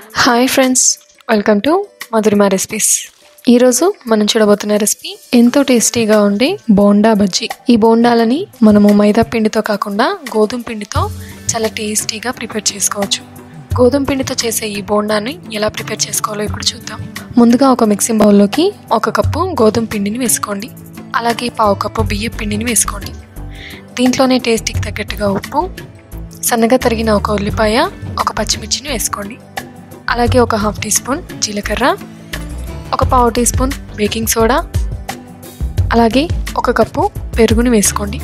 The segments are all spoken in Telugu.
hi friends welcome to Madhurima recipes ఈరోజు మనం చూడబోతున్న రెసిపీ ఎంతో టేస్టీగా ఉండే బోండా బజ్జీ ఈ బోండాలని మనము మైదా పిండితో కాకుండా గోధుమ పిండితో చాలా టేస్టీగా ప్రిపేర్ చేసుకోవచ్చు గోధుమ పిండితో చేసే ఈ బోండాని ఎలా ప్రిపేర్ చేసుకోవాలో ఇప్పుడు చూద్దాం ముందుగా ఒక మిక్సింగ్ బౌల్లోకి ఒక కప్పు గోధుమ పిండిని వేసుకోండి అలాగే పావు కప్పు బియ్యం పిండిని వేసుకోండి దీంట్లోనే టేస్ట్కి తగ్గట్టుగా ఉప్పు సన్నగా తరిగిన ఒక ఉల్లిపాయ ఒక పచ్చిమిర్చిని వేసుకోండి అలాగే ఒక హాఫ్ టీ స్పూన్ జీలకర్ర ఒక పావు టీ స్పూన్ బేకింగ్ సోడా అలాగే ఒక కప్పు పెరుగుని వేసుకోండి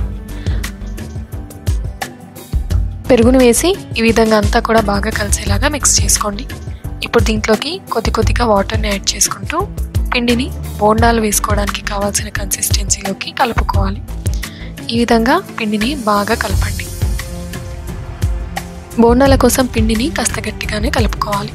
పెరుగుని వేసి ఈ విధంగా అంతా కూడా బాగా కలిసేలాగా మిక్స్ చేసుకోండి ఇప్పుడు దీంట్లోకి కొద్ది కొద్దిగా వాటర్ని యాడ్ చేసుకుంటూ పిండిని బోండాలు వేసుకోవడానికి కావాల్సిన కన్సిస్టెన్సీలోకి కలుపుకోవాలి ఈ విధంగా పిండిని బాగా కలపండి బోండాల కోసం పిండిని కాస్త గట్టిగానే కలుపుకోవాలి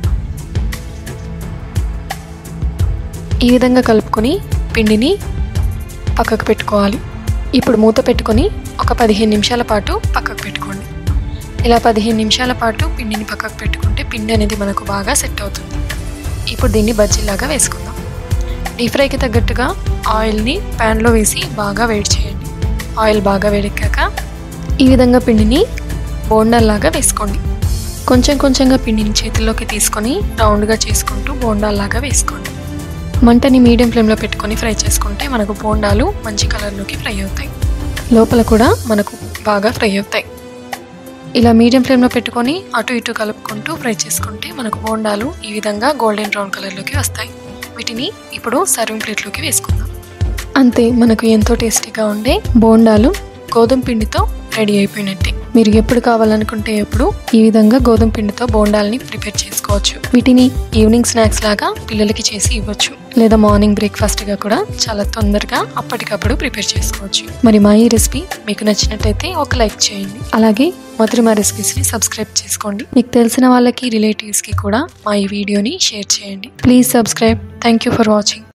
ఈ విధంగా కలుపుకొని పిండిని పక్కకు పెట్టుకోవాలి ఇప్పుడు మూత పెట్టుకొని ఒక పదిహేను నిమిషాల పాటు పక్కకు పెట్టుకోండి ఇలా పదిహేను నిమిషాల పాటు పిండిని పక్కకు పెట్టుకుంటే పిండి అనేది మనకు బాగా సెట్ అవుతుంది ఇప్పుడు దీన్ని బజ్జీలాగా వేసుకుందాం డీప్ ఫ్రైకి తగ్గట్టుగా ఆయిల్ని ప్యాన్లో వేసి బాగా వేడి చేయండి ఆయిల్ బాగా వేడెక్కాక ఈ విధంగా పిండిని బోండాల్లాగా వేసుకోండి కొంచెం కొంచెంగా పిండిని చేతుల్లోకి తీసుకొని రౌండ్గా చేసుకుంటూ బోండాల్లాగా వేసుకోండి మంటని మీడియం ఫ్లేమ్లో పెట్టుకొని ఫ్రై చేసుకుంటే మనకు బోండాలు మంచి కలర్లోకి ఫ్రై అవుతాయి లోపల కూడా మనకు బాగా ఫ్రై అవుతాయి ఇలా మీడియం ఫ్లేమ్లో పెట్టుకొని అటు ఇటు కలుపుకుంటూ ఫ్రై చేసుకుంటే మనకు బోండాలు ఈ విధంగా గోల్డెన్ బ్రౌన్ కలర్లోకి వస్తాయి వీటిని ఇప్పుడు సర్వింగ్ ప్లేట్లోకి వేసుకుందాం అంతే మనకు ఎంతో టేస్టీగా ఉండే బోండాలు గోధుమ పిండితో రెడీ అయిపోయినట్టే మీరు ఎప్పుడు కావాలనుకుంటే ఎప్పుడు ఈ విధంగా గోధుమ పిండితో బోండాల్ని ప్రిపేర్ చేసుకోవచ్చు వీటిని ఈవినింగ్ స్నాక్స్ లాగా పిల్లలకి చేసి ఇవ్వచ్చు లేదా మార్నింగ్ బ్రేక్ఫాస్ట్గా కూడా చాలా తొందరగా అప్పటికప్పుడు ప్రిపేర్ చేసుకోవచ్చు మరి మా ఈ రెసిపీ మీకు నచ్చినట్టయితే ఒక లైక్ చేయండి అలాగే మధురిమ రెసిపీస్ని సబ్స్క్రైబ్ చేసుకోండి మీకు తెలిసిన వాళ్ళకి రిలేటివ్స్కి కూడా మా ఈ వీడియోని షేర్ చేయండి please subscribe thank you for watching